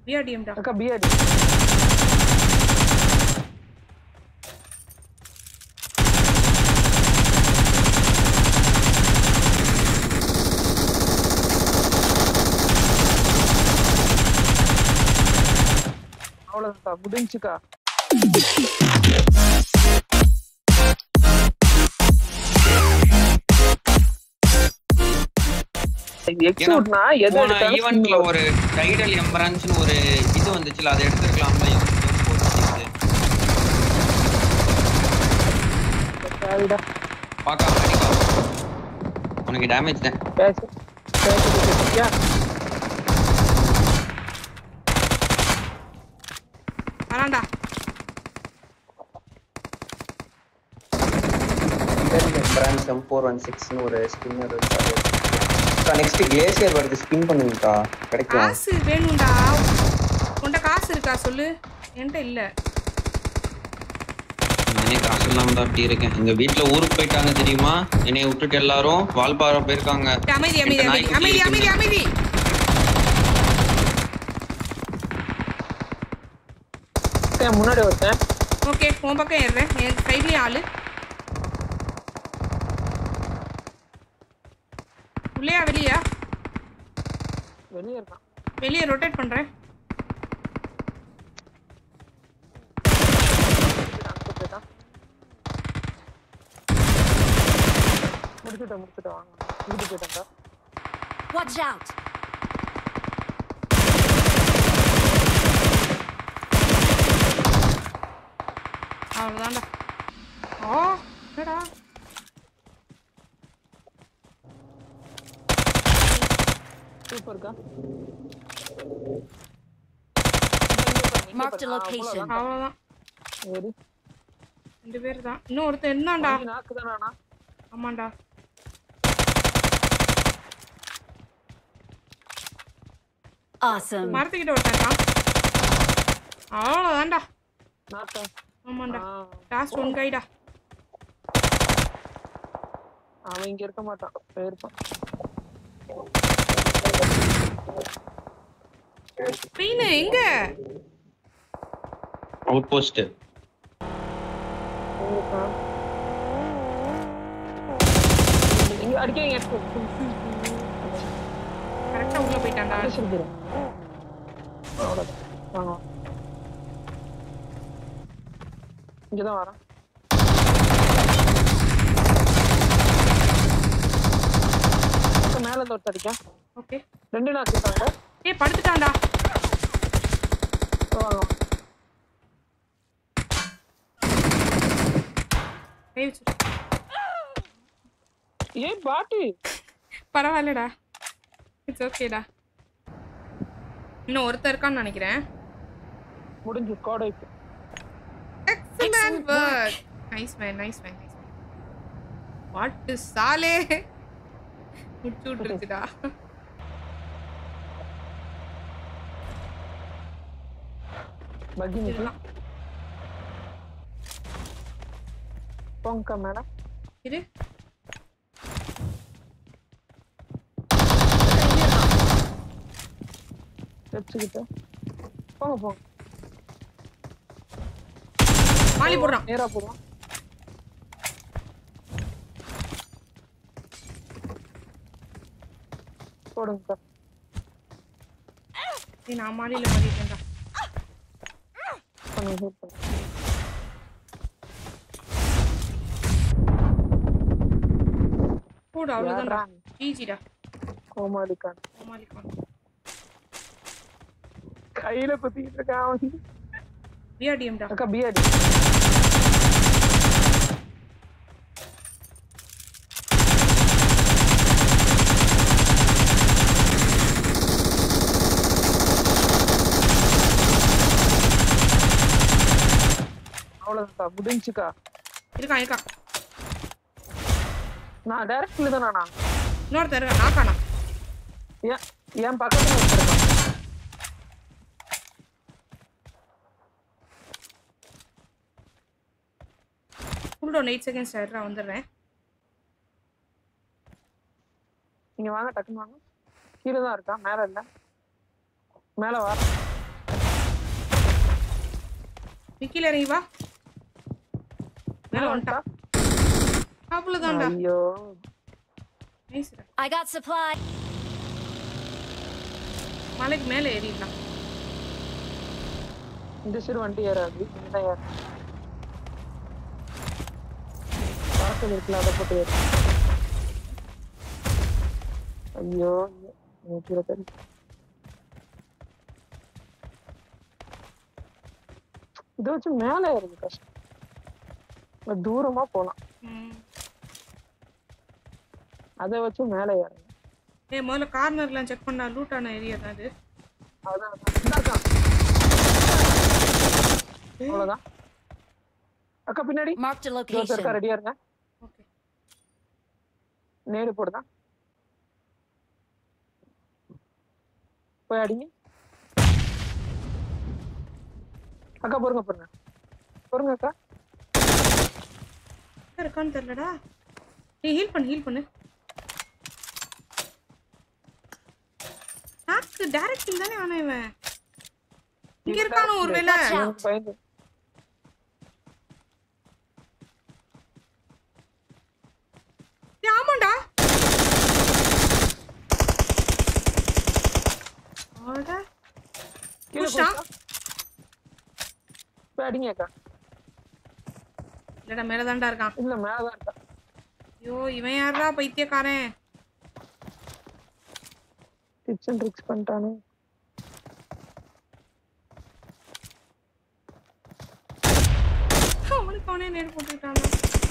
பிஆர்டிஎம்டா அக்கா பிஆர்டி அவ்வளோதான்க்கா முடிஞ்சுக்கா எக்ஸூட்னா எது போன எடுத்தாலும் ஈவெண்ட்ல ஒரு டைடல் எம்பரன்ஸ்னு ஒரு இது வந்துச்சுல அதை எடுத்துருக்கலாம்ல தேவைடா பார்க்காம அடிக்காம உனக்கு டேமேஜ் தான் பேச பேச வரான்டா பிராண்ட் எம் ஃபோர் ஒன் சிக்ஸ்னு ஒரு ஸ்பின்னர் நெக்ஸ்ட் கிளேசியர் வருது ஸ்பின் பண்ணுங்கக்கா கிடைக்கும் காசு வேணும்டா உன்கிட்ட காசு இருக்கா சொல்லு என்கிட்ட இல்ல நானே காசு இல்லாம தான் அப்படி இருக்கேன் எங்க வீட்ல ஊருக்கு போயிட்டாங்க தெரியுமா என்னைய விட்டுட்டு எல்லாரும் வால்பாறை போயிருக்காங்க அமைதி அமைதி என்கிட்ட அமைதி நாய்க்குட்டி அமைதி அமைதி இருக்குங்க. அமைதி ஏன் முன்னாடி ஒருத்தன் ஓகே உன் பக்கம் ஏறுறேன் என் சைட்லயும் ஆளு உள்ளேயா வெளியா வெளியே இருக்கான் வெளியே ரொட்டேட் பண்றேன் அங்க போயிட்டான் முடிச்சுட்டேன் முடிச்சுட்டேன் வாங்க இங்கிட்டு போயிட்டான்டா Watch out! அவ்வளோதான்டா ஓ என்னடா சூப்பர்க்கா Marked a location. அவ்வளோதான் சரி ரெண்டு பேர் தான் இன்னும் ஒருத்தன் இருந்தான்டா நாக்கு தானா ஆமாண்டா Awesome. மரத்துக்கிட்ட ஒருத்தன் இருக்கான் அவ்வளோதான்டா நாக்கா ஆமாண்டா ஆ, லாஸ்ட் ஒன் கைடா அவன் இங்க இருக்க மாட்டான் போயிருப்பான் பெயின் எங்க அவுட் போஸ்ட் போயிருப்பான். இங்க அடிக்காதீங்க கரெக்டா உள்ள போயிட்டான்டா அடிச்சிருக்கிறேன் அவ்வளோதான் வாங்க இங்கதான் வரேன் அக்கா, மேல இருந்து ஒருத்தர் அடிக்கா ஓகே ரெண்டு நாக்கு இருக்காங்க ஏய் படுத்துட்டான்டா வாங்க கை வச்சிரு. ஏன் பாட்டு பரவாயில்லடா இட்ஸ் ஓகேடா இன்னும் ஒருத்தர் இருக்கான்னு நினைக்கிறேன் முடிஞ்சு கோடை இப்போ excellent work nice man nice man nice man what சாலே முடிச்சு விட்டுருச்சுடா பக்கி நிக்கலாம் இதெல்லாம் போங்கக்கா மேடம் இரு வச்சுக்கிட்டு போங்க போங்க மாலி போடுறான் நேரா போடுவோம் போடுங்கக்கா ஏய் நான் மாலியில மாறிட்டேன்டா பண்ணுங்க ஹெல்ப் பண்ணுங்க போடு அவ்வளவுதான்டா யார்ரா? ஜிஜிடா கோமாளிக்கான் மாலி கான் கையில குத்திக்கிட்டு இருக்கான் அவன் பிஆர்டிஎம்டா அக்கா பிஆர்டி அவ்வளவுதான்க்கா முடிஞ்சுக்கா இருக்கான் இருக்கான் நான் டைரக்ட்ல தான் நானா இன்னொருத்தர் இருக்கான் நாக்கானா ஏன் என் பக்கத்துல ஒருத்தர் இருக்கான். ஃபுல் எயிட் செகண்ட்ஸ் ஆயிடுறா வந்துடுறேன் நீங்க வாங்க டக்குன்னு வாங்க கீழே தான் இருக்கான் மேல இல்ல மேல வர நீ கீழே இறங்கி வா மேல வந்துட்டான் அவ்வளவுதான்டா ஐயோ நைஸ்டா I got supply. மலைக்கு மேல ஏறிடலாம் இந்த சைடு வண்டி ஏறாது இங்கதான் ஏற வாசல் இருக்குல்ல அதை போட்டு ஏறு ஐயோ ஐயோ. எனக்கு கீழே தெரியும் இதை வச்சு மேல ஏறுது கஷ்டம் இங்க தூரமா போலாம் ம். அதை வச்சு மேல ஏறணும் ஏய் முதல்ல கார்னர்லாம் செக் பண்ணா லூட் ஆன ஏரியா தான் அது அதான் அதான். இந்தா இருக்கான். அவ்வளவுதான் அக்கா பின்னாடி Marked a இன்னொருத்தர் இருக்கா location. ரெடியா இருங்க ஓகே நேடு போடுதான் போய் அடிங்க அக்கா பொறுங்க பொறுங்க பொறுங்க அக்கா இருக்கான்னு தெரியலடா நீ ஹீல் பண்ணு ஹீல் பண்ணு நாக்கு டைரக்ட் ஹீல் தானே ஆனா இவன் இங்க இருக்கானோ ஒரு வேலை Watch out. எனக்கு பயந்து ஆமாண்டா அட கீழே புஷ்டா? போட்டா போய் அடிங்க அக்கா இல்லடா மேல தான்டா இருக்கான் இல்ல மேலதான் இருக்கா ஐயோ இவன் யாரா பைத்தியக்காரன் டிப்ஸ் அண்ட் ட்ரிக்ஸ் பண்ணிட்டானு அவனுக்கு அவனே நேர் போட்டுக்கிட்டான்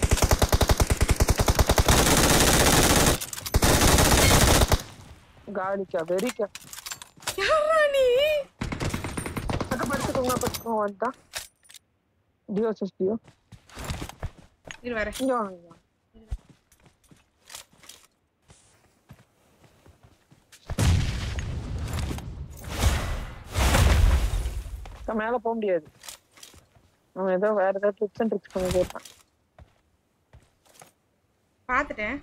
காலிக்கா வெறிக்கா யாரா நீ அக்கா படுத்துக்கோங்க படுத்துக்கோங்க வந்துட்டான் டிஓஎஸ்எஸ் டிஓ இரு வர இங்க வாங்க இங்க வாங்க. அக்கா, மேல போக முடியாது அவன் ஏதோ வேற ஏதாவது டிப்ஸ் அண்ட் ட்ரிக்ஸ் பண்ணி கேட்பான் பார்த்துட்டேன்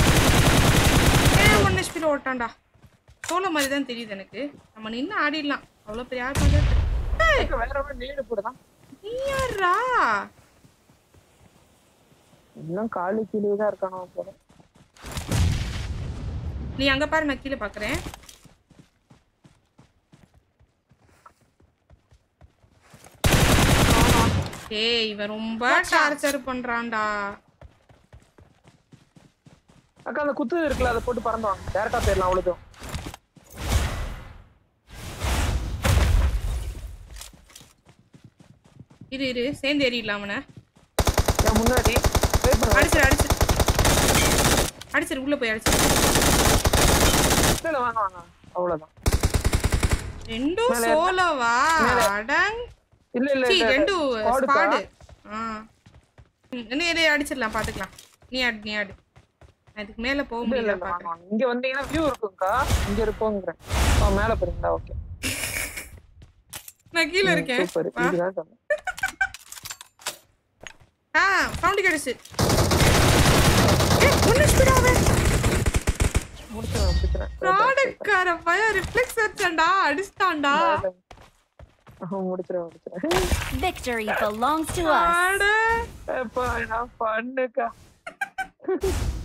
ஏ ஒன் ஹெச்பியில் ஓட்டான்டா சோள மாதிரி தான் தெரியுது எனக்கு நம்ம நின்று ஆடிடலாம் அவ்வளோ பெரிய ஆள் பார்த்து அக்கா, வேற ஒரு நேடு போடுதான் நீ யாரா எல்லாம் காலு கீழே தான் இருக்கானோ போல நீ அங்க பாரு நான் கீழே பார்க்குறேன் ஏய் இவன் ரொம்ப டார்ச்சர் பண்றான்டா அக்கா அந்த குத்து இருக்குல்ல அதை போட்டு பறந்து வாங்க டேரக்டா போயிடலாம் அவ்வளோதும் இரு இரு சேர்ந்து ஏறிடலாம் அவனை என் முன்னாடி வெயிட் பண்ணுங்க அடிச்சிரு அடிச்சிரு அடிச்சிரு உள்ள போய் அடிச்சிரு இல்ல, இல்ல வாங்க வாங்க அவ்வளவுதான் ரெண்டும் மேல ஏறு. சோலோவா மேல. அடங் இல்ல இல்ல சீ இல்ல, இல்ல ரெண்டும் squad கா? ஸ்குவாடு ஆ ம், இன்னும் இதை அடிச்சிடலாம் பாத்துக்கலாம் நீ ஆடு நீ ஆடு நான் இதுக்கு மேல போக இல்ல இல்ல முடியல இல்ல, வாங்க பாக்குறேன் வாங்க இங்க வந்தீங்கன்னா வியூ இருக்கும்க்கா இங்க இருப்போங்கிறேன் ஆ, மேல போறீங்களா ஓகே நான் கீழே இருக்கேன் சூப்பர் வா. இதுதான் சொன்னேன் ஆ சவுண்ட் கிடைச்சு ஏ ஒன்னு ஸ்பீடாவே முடிச்சிடறேன் முடிச்சிடறேன் ப்ராடக்ட்கார பையன் ரிஃப்ளெக்ஸ் அடிச்சான்டா அடிச்சிட்டான்டா முடிச்சிடறேன் முடிச்சிடறேன் Victory belongs to us. ஆட எப்பா நான் பண்ணுக்கா